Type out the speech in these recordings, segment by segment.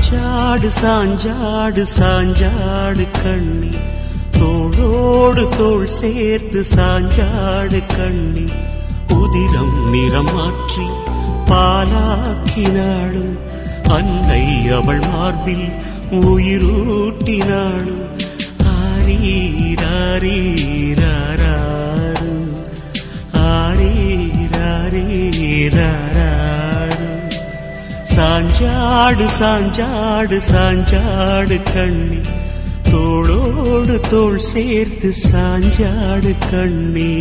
சாஞ்சாடு சாஞ்சாடு சாஞ்சாடு கண்ணி தோளோடு தோள் சேர்த்து சாஞ்சாடு கண்ணி உதிரம் நிறம் மாற்றி பாலாக்கினாளும் அன்னை அவள் மார்பில் உயிரூட்டினாளும் ஆரீராரீராராரு ஆரீராரீராராரு சாஞ்சாடு சாஞ்சாடு சாஞ்சாடு கண்ணி தோளோடு தோள் சேர்த்து சாஞ்சாடு கண்ணி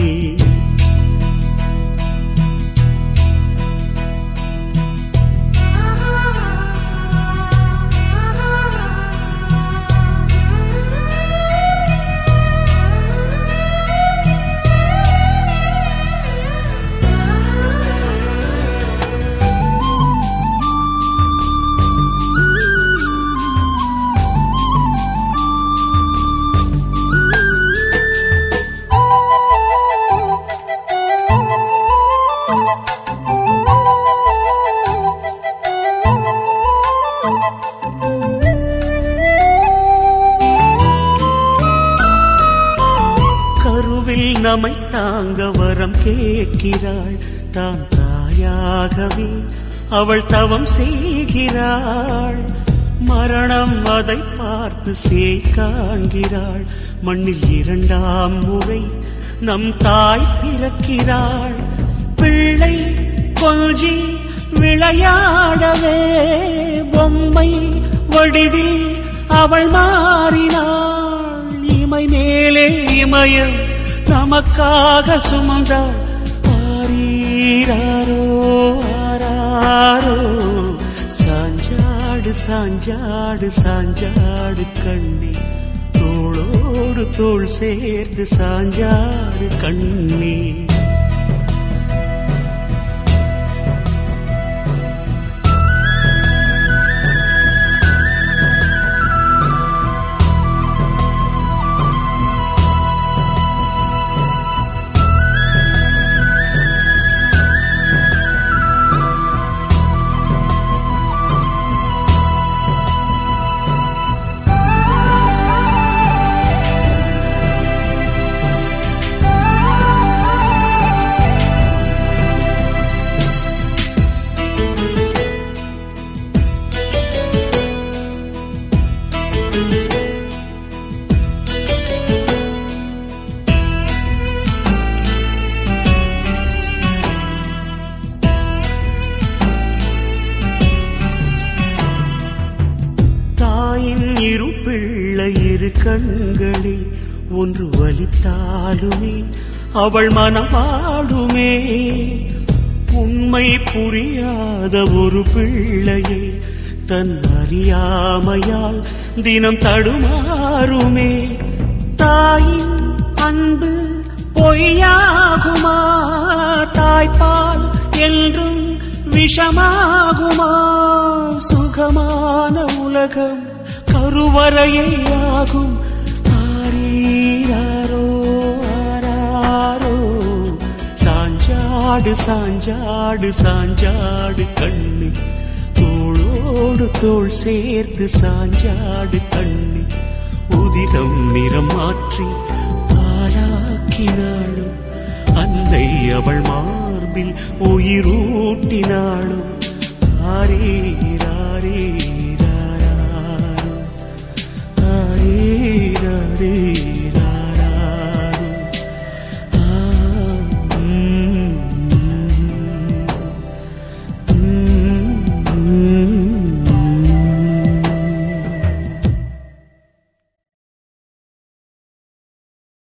கருவில் நம்மை தாங்க வரம் கேட்கிறாள் தாம் தாயாகவே அவள் தவம் செய்கிறாள் மரணம் அதை பார்த்து சேய் காண்கிறாள் மண்ணில் இரண்டாம் முறை நம் தாய் பிறக்கிறாள் பிள்ளை கொஞ்சி விளையாடவே பொம்மை வடிவில் அவள் மாறினாள் இமை மேலே இமய நமக்காக சுமந்தாள் ஆரீராரோ ஆராரோ சாஞ்சாடு சாஞ்சாடு சாஞ்சாடு கண்ணி தோளோடு தோள் சேர்த்து சாஞ்சாடு கண்ணி தாயின் இரு பிள்ளை இரு கண்களில் ஒன்று வலித்தாலுமே அவள் மனம் வாடுமே உண்மை புரியாத ஒரு பிள்ளையை தன் அறியாமையால் தினம் தடுமாறுமே தாயின் அன்பு பொய்யாகுமா தாய்ப்பால் என்றும் விஷமாகுமா சுகமான உலகம் கருவறையே ஆகும் ஆரீராரோ ஆராரோ சாஞ்சாடு சாஞ்சாடு சாஞ்சாடு கண்ணு தோளோடு தோள் சேர்த்து சாஞ்சாடு கண்ணு உதிரம் நிறம் மாற்றி பாலாக்கினாளும் அன்னை அவள் மார்பில் உயிரூட்டினாளும் ஆரீராரீராரோ ஆரீராரீ